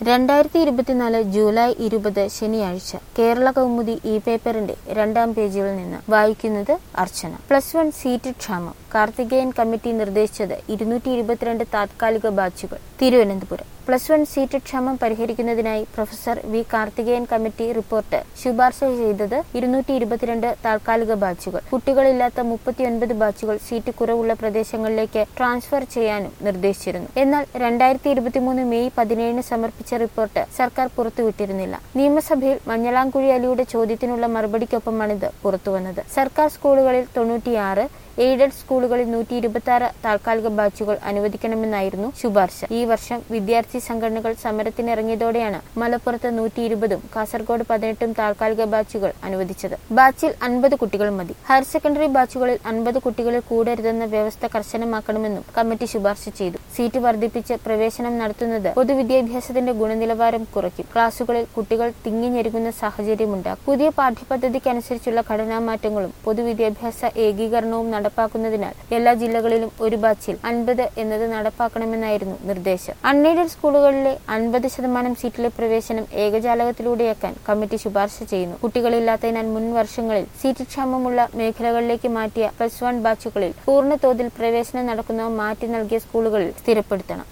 രണ്ടായിരത്തി ഇരുപത്തിനാല് ജൂലൈ ഇരുപത് ശനിയാഴ്ച കേരള കൗമുദി ഇ പേപ്പറിന്റെ രണ്ടാം പേജിൽ നിന്ന് വായിക്കുന്നത് അർച്ചന പ്ലസ് വൺ സീറ്റ് ക്ഷാമം കാർത്തികേയൻ കമ്മിറ്റി നിർദ്ദേശിച്ചത് ഇരുന്നൂറ്റി ഇരുപത്തിരണ്ട് താത്കാലിക ബാച്ചുകൾ തിരുവനന്തപുരം പ്ലസ് വൺ സീറ്റ് ക്ഷാമം പരിഹരിക്കുന്നതിനായി professor V Karthikeyan committee report ശുപാർശ ചെയ്തത് ഇരുന്നൂറ്റി ഇരുപത്തിരണ്ട് താൽക്കാലിക ബാച്ചുകൾ കുട്ടികളില്ലാത്ത മുപ്പത്തിയൊൻപത് ബാച്ചുകൾ സീറ്റ് കുറവുള്ള പ്രദേശങ്ങളിലേക്ക് ട്രാൻസ്ഫർ ചെയ്യാനും നിർദ്ദേശിച്ചിരുന്നു എന്നാൽ രണ്ടായിരത്തി ഇരുപത്തിമൂന്ന് മെയ് പതിനേഴിന് സമർപ്പിച്ച റിപ്പോർട്ട് സർക്കാർ പുറത്തുവിട്ടിരുന്നില്ല നിയമസഭയിൽ മഞ്ഞളാംകുഴി അലിയുടെ ചോദ്യത്തിനുള്ള മറുപടിക്കൊപ്പമാണിത് പുറത്തുവന്നത് സർക്കാർ സ്കൂളുകളിൽ തൊണ്ണൂറ്റിയാറ് എയ്ഡഡ് സ്കൂളുകളിൽ നൂറ്റി ഇരുപത്തി ആറ് താൽക്കാലിക ബാച്ചുകൾ അനുവദിക്കണമെന്നായിരുന്നു ശുപാർശ ഈ വർഷം വിദ്യാർത്ഥി സംഘടനകൾ സമരത്തിനിറങ്ങിയതോടെയാണ് മലപ്പുറത്ത് നൂറ്റി ഇരുപതും കാസർഗോഡ് പതിനെട്ടും താൽക്കാലിക ബാച്ചുകൾ അനുവദിച്ചത് ബാച്ചിൽ അൻപത് കുട്ടികൾ മതി ഹയർ സെക്കൻഡറി ബാച്ചുകളിൽ അൻപത് കുട്ടികളിൽ കൂടരുതെന്ന വ്യവസ്ഥ കർശനമാക്കണമെന്നും കമ്മിറ്റി ശുപാർശ ചെയ്തു സീറ്റ് വർദ്ധിപ്പിച്ച് പ്രവേശനം നടത്തുന്നത് പൊതുവിദ്യാഭ്യാസത്തിന്റെ ഗുണനിലവാരം കുറയ്ക്കും ക്ലാസുകളിൽ കുട്ടികൾ തിങ്ങിഞ്ഞെരുങ്ങുന്ന സാഹചര്യമുണ്ടാകും പുതിയ പാഠ്യപദ്ധതിക്കനുസരിച്ചുള്ള ഘടനാമാറ്റങ്ങളും പൊതുവിദ്യാഭ്യാസ ഏകീകരണവും നടപ്പാക്കുന്നതിനാൽ എല്ലാ ജില്ലകളിലും ഒരു ബാച്ചിൽ അൻപത് എന്നത് നടപ്പാക്കണമെന്നായിരുന്നു നിർദ്ദേശം അൺഎയ്ഡഡ് സ്കൂളുകളിലെ അൻപത് ശതമാനം സീറ്റിലെ പ്രവേശനം ഏകജാലകത്തിലൂടെയാക്കാൻ കമ്മിറ്റി ശുപാർശ ചെയ്യുന്നു കുട്ടികളില്ലാത്തതിനാൽ മുൻ വർഷങ്ങളിൽ സീറ്റ് ക്ഷാമമുള്ള മേഖലകളിലേക്ക് മാറ്റിയ പ്ലസ് വൺ ബാച്ചുകളിൽ പൂർണ്ണ തോതിൽ പ്രവേശനം നടക്കുന്നവ മാറ്റി നൽകിയ സ്കൂളുകളിൽ സ്ഥിരപ്പെടുത്തണം